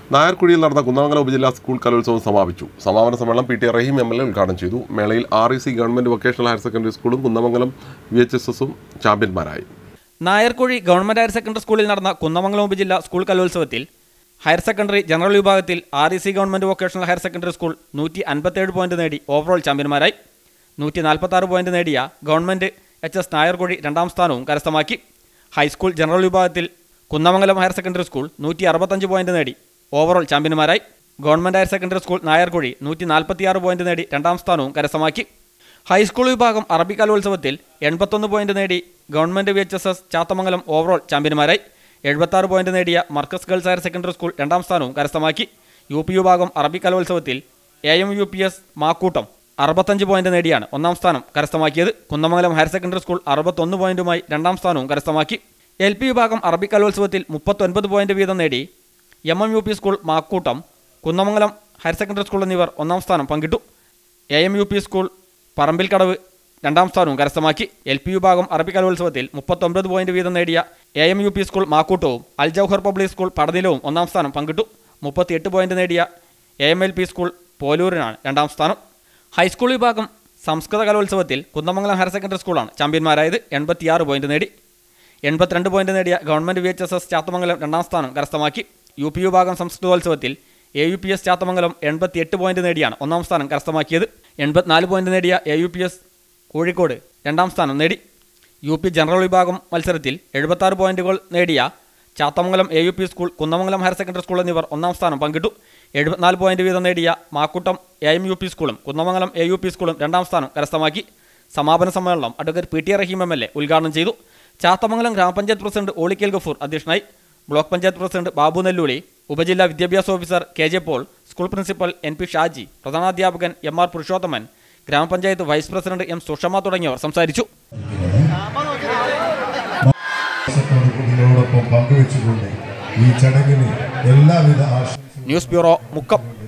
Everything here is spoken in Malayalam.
നായർക്കുഴിയിൽ നടന്ന കുന്നമംഗലം ഉപജില്ലാ സ്കൂൾ കലോത്സവം സമാപിച്ചു സമാപന സമ്മേളനം P T Raheem M L A ഉദ്ഘാടനം ചെയ്തു മേളയിൽ R E C government vocational higher secondary സ്കൂളും കുന്നമംഗലം വി എച്ച് എസ് എസും ചാമ്പ്യന്മാരായി നായർക്കുഴി ഗവൺമെന്റ് ഹയർ സെക്കൻഡറി സ്കൂളിൽ നടന്ന കുന്നമംഗലം ഉപജില്ല സ്കൂൾ കലോത്സവത്തിൽ ഹയർ സെക്കൻഡറി ജനറൽ വിഭാഗത്തിൽ R E C government vocational higher secondary school നൂറ്റി അൻപത്തേഴ് പോയിന്റ് നേടി ഓവറോൾ ചാമ്പ്യന്മാരായി നൂറ്റി നാൽപ്പത്തി ആറ് പോയിന്റ് നേടിയ ഗവൺമെന്റ് എച്ച് എസ് നായർക്കുഴി രണ്ടാം സ്ഥാനവും കരസ്ഥമാക്കി ഹൈസ്കൂൾ ജനറൽ വിഭാഗത്തിൽ കുന്നമംഗലം ഹയർ സെക്കൻഡറി സ്കൂൾ നൂറ്റി അറുപത്തഞ്ച് പോയിന്റ് നേടി ഓവറോൾ ചാമ്പ്യന്മാരായി government higher secondary school Nayarkuzhi നൂറ്റി നാൽപ്പത്തിയാറ് പോയിന്റ് നേടി രണ്ടാം സ്ഥാനവും കരസ്ഥമാക്കി ഹൈസ്കൂൾ വിഭാഗം അറബി കലോത്സവത്തിൽ എൺപത്തൊന്ന് പോയിന്റ് നേടി government V H S S Chathamangalam overall ചാമ്പ്യന്മാരായി എഴുപത്താറ് പോയിന്റ് നേടിയ Markaz girls higher secondary school രണ്ടാം സ്ഥാനവും കരസ്ഥമാക്കി യു പി വിഭാഗം അറബി കലോത്സവത്തിൽ A M U P S Makkoottam അറുപത്തഞ്ച് പോയിന്റ് നേടിയാണ് ഒന്നാം സ്ഥാനം കരസ്ഥമാക്കിയത് കുന്നമംഗലം ഹയർ സെക്കൻഡറി സ്കൂൾ അറുപത്തൊന്ന് പോയിന്റുമായി രണ്ടാം സ്ഥാനവും കരസ്ഥമാക്കി എൽ പി വിഭാഗം അറബി കലോത്സവത്തിൽ മുപ്പത്തൊൻപത് പോയിന്റ് വീതം നേടി M M U P school Makkoottam Kunnamangalam higher secondary school എന്നിവർ ഒന്നാം സ്ഥാനം പങ്കിട്ടു A M U P school Parambilkadavu രണ്ടാം സ്ഥാനവും കരസ്ഥമാക്കി എൽ പി വിഭാഗം അറബി കലോത്സവത്തിൽ മുപ്പത്തൊൻപത് പോയിന്റ് വീതം നേടിയ A M U P school മാക്കൂട്ടവും അൽ ജൗഹർ പബ്ലിക് സ്കൂൾ പടനിലവും ഒന്നാം സ്ഥാനം പങ്കിട്ടു മുപ്പത്തിയെട്ട് പോയിന്റ് നേടിയ A M L P school പോലൂരിനാണ് രണ്ടാം സ്ഥാനം ഹൈസ്കൂൾ വിഭാഗം സംസ്കൃത കലോത്സവത്തിൽ കുന്നമംഗലം ഹയർ സെക്കൻഡറി സ്കൂളാണ് ചാമ്പ്യന്മാരായത് എൺപത്തിയാറ് പോയിന്റ് നേടി എൺപത്തിരണ്ട് പോയിന്റ് നേടിയ government V H S S Chathamangalam രണ്ടാം സ്ഥാനം കരസ്ഥമാക്കി യു പി വിഭാഗം സംസ്കൃതോത്സവത്തിൽ A U P S Chathamangalam എൺപത്തിയെട്ട് പോയിന്റ് നേടിയാണ് ഒന്നാം സ്ഥാനം കരസ്ഥമാക്കിയത് എൺപത്തിനാല് പോയിന്റ് നേടിയ A U P S Kozhikode രണ്ടാം സ്ഥാനം നേടി യു പി ജനറൽ വിഭാഗം മത്സരത്തിൽ എഴുപത്താറ് പോയിന്റുകൾ നേടിയ Chathamangalam A U P school Kunnamangalam higher secondary school എന്നിവർ ഒന്നാം സ്ഥാനം പങ്കിട്ടു എഴുപത്തിനാല് പോയിന്റ് വീതം നേടിയ Makkoottam A M U P സ്കൂളും കുന്നമംഗലം എ യു പി സ്കൂളും രണ്ടാം സ്ഥാനം കരസ്ഥമാക്കി സമാപന സമ്മേളനം advocate P T Raheem M L A ഉദ്ഘാടനം ചെയ്തു ചാത്തമംഗലം ഗ്രാമപഞ്ചായത്ത് പ്രസിഡന്റ് ഓളിക്കൽ ഗഫൂർ അധ്യക്ഷനായി ബ്ലോക്ക് പഞ്ചായത്ത് പ്രസിഡന്റ് ബാബു നെല്ലൂളി ഉപജില്ലാ വിദ്യാഭ്യാസ officer K J Paul school principal N P Shaji പ്രധാനാധ്യാപകൻ എം ആർ പുരുഷോത്തമൻ ഗ്രാമപഞ്ചായത്ത് വൈസ് പ്രസിഡന്റ് എം സുഷമ തുടങ്ങിയവർ സംസാരിച്ചു ഇതിനോടൊപ്പം പങ്കുവെച്ചുകൊണ്ട് ഈ ചടങ്ങിന് എല്ലാവിധ ആശംസകളും ന്യൂസ് ബ്യൂറോ മുക്കം